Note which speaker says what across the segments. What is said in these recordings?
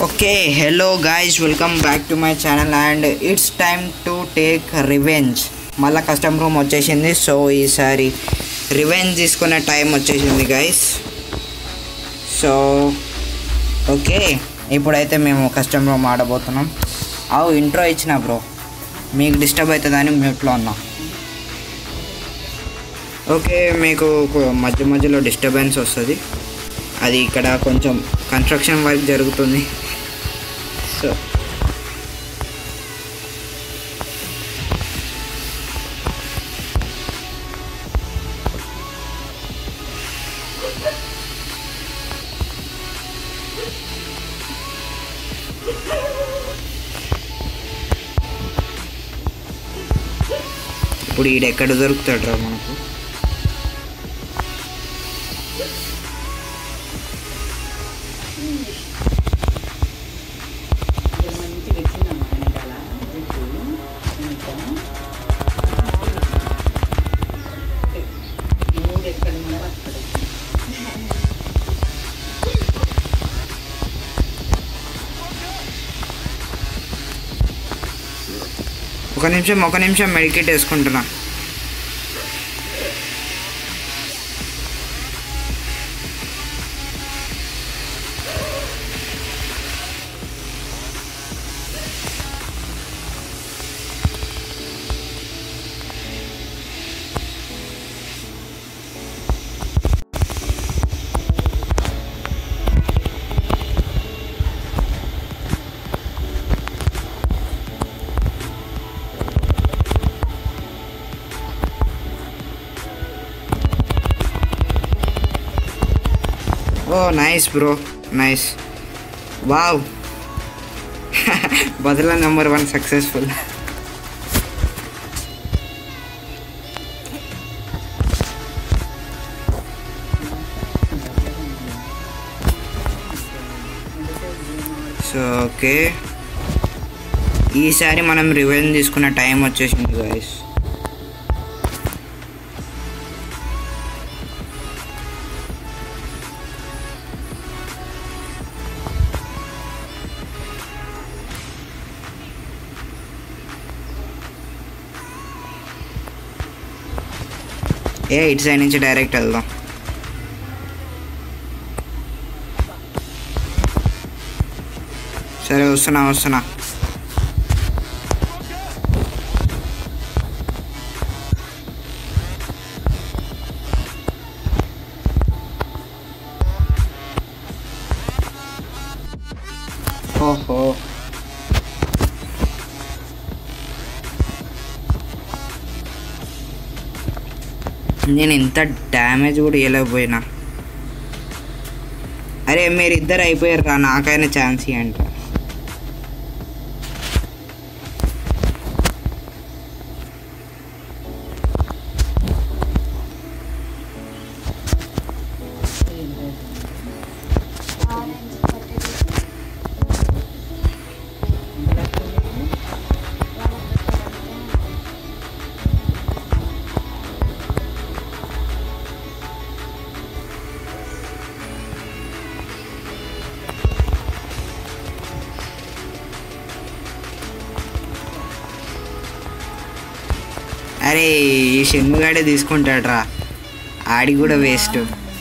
Speaker 1: Okay, hello guys, welcome back to my channel and it's time to take revenge. మళ్ళా custom room వచ్చేసింది so ఈసారి revenge తీసుకునే time వచ్చేసింది guys so okay ఇప్పుడైతే మేము custom room ఆడబోతున్నాం అవు ఇంట్రో ఇచ్చిన బ్రో మీకు డిస్టర్బ్ అవుతుందని మ్యూట్లో ఉన్నా ఓకే మీకు కొ- మధ్య మధ్యలో డిస్టర్బెన్స్ వస్తుంది అది ఇక్కడ కొంచెం కన్స్ట్రక్షన్ వర్క్ జరుగుతుంది సో ఇప్పుడు ఈడ ఎక్కడ దొరుకుతాడు రా మనకు ఒక నిమిషం ఒక నిమిషం మెడికేట్ వేసుకుంటున్నా oh nice bro nice wow బదలా number one successful so okay ఈసారి మనం రివెంజ్ తీసుకున్న టైం వచ్చేసింది గాయస్ ఏ ఇటు సైడ్ నుంచి డైరెక్ట్ వెళ్దాం సరే వస్తున్నా వస్తున్నా ఓహో నేను ఇంత డ్యామేజ్ కూడా ఇవ్వలేకపోయినా అరే మీరు ఇద్దరు అయిపోయారు రా నాకైనా ఛాన్స్ ఇవ్వండి రా. అరే ఈ షెన్నుగాడే తీసుకుంటాడు రా ఆడి కూడా వేస్ట్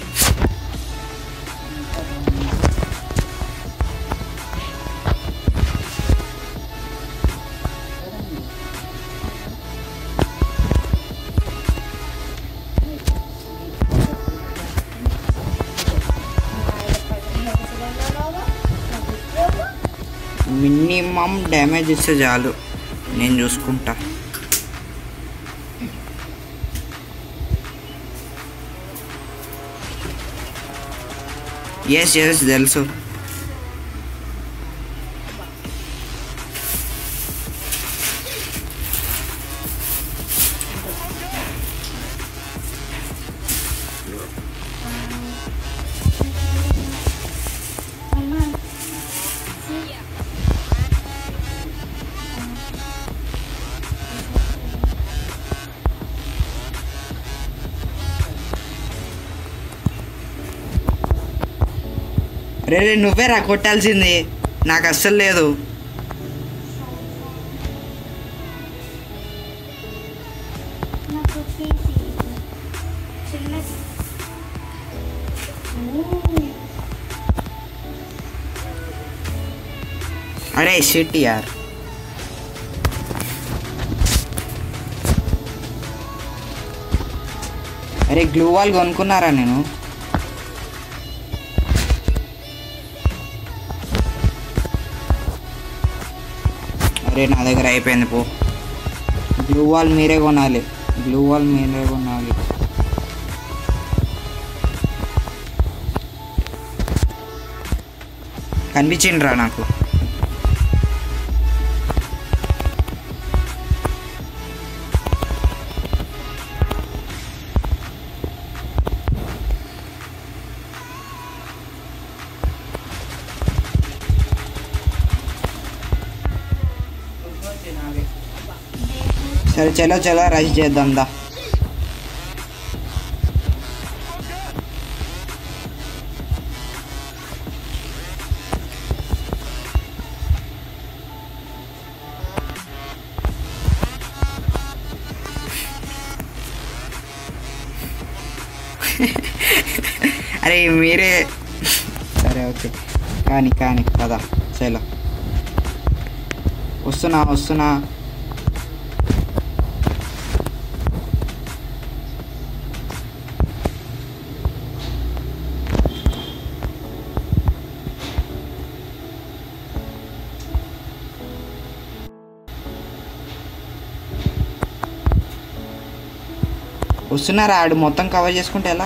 Speaker 1: మినిమం డ్యామేజ్ ఇస్తే చాలు నేను చూసుకుంటా ఎస్ ఎస్ తెలుసు రే రే, నువ్వే రా కొట్టాల్సింది నాకు అస్సలు లేదు
Speaker 2: నాకు తీసి చిన్న
Speaker 1: అరే షిట్ యార్ అరే గ్లూ వాల్ కొనుక్కున్నారా నేను అరే నా దగ్గర అయిపోయింది పో గ్లూ వాల్ మీరే కొనాలి గ్లూ వాల్ మీరే కొనాలి కనిపించిండ్రా నాకు సరే చలో చలో రష్ చేద్దాం దా అరే మీరే సరే ఓకే కానీ కానీ పద చలో వస్తున్నా వస్తున్నా వస్తున్నారా ఆడు మొత్తం కవర్ చేసుకుంటే ఎలా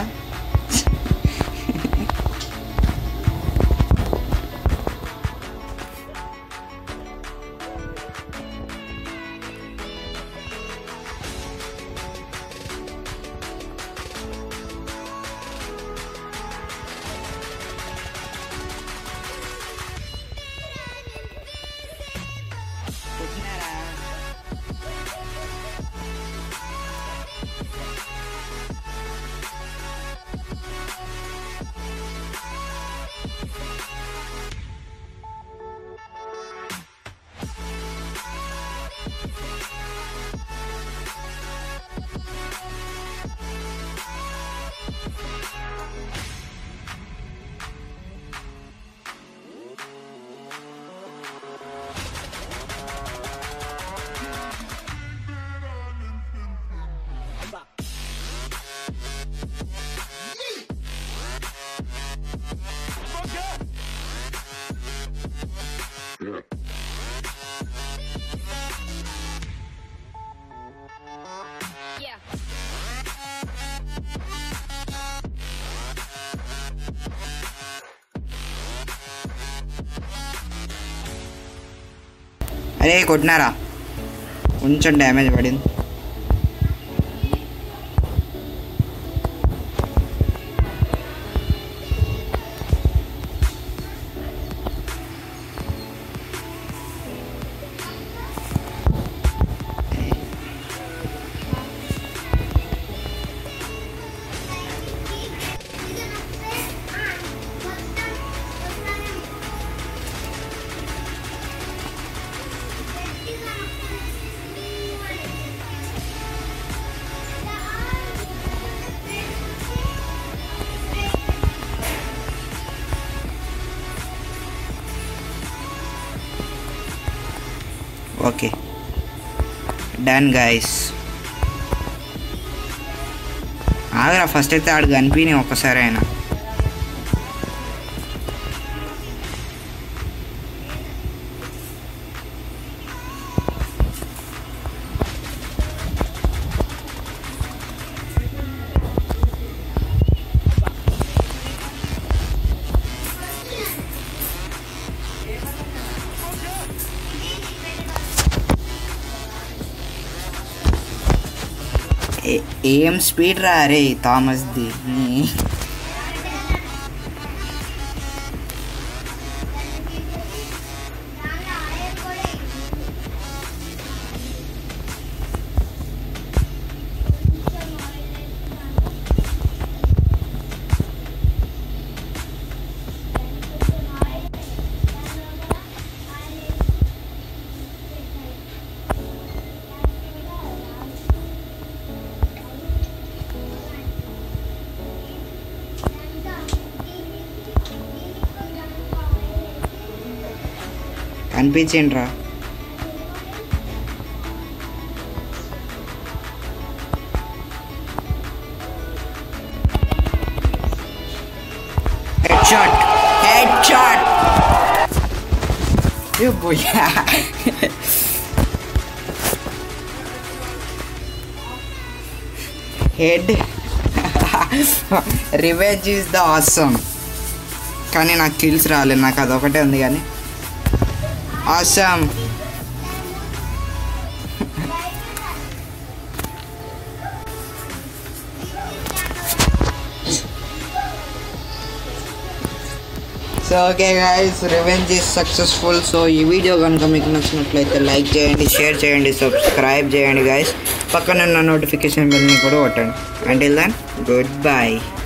Speaker 3: Yeah.
Speaker 1: అరే కొట్టినారా కొంచెం డ్యామేజ్ పడింది ఓకే డన్ గైస్ ఆగరా ఫస్ట్ అయితే ఆడు కనిపిని ఒక్కసారి అయినా ఏ- ఏం స్పీడ్ రా అరే థామస్ది నీ- కనిపించిండ్రా హెడ్ షాట్ హెడ్ షాట్ పోయా head revenge is the awesome కానీ నాకు కిల్స్ రాలేదు నాకు అదొకటే ఉంది కానీ awesome so okay guys revenge is successful so ఈ వీడియో కనుక మీకు నచ్చినట్లయితే లైక్ చేయండి షేర్ చేయండి సబ్స్క్రైబ్ చేయండి గైస్ పక్కన ఉన్న నోటిఫికేషన్ బిల్ని కూడా కొట్టండి అంటిల్ దెన్ గుడ్ బాయ్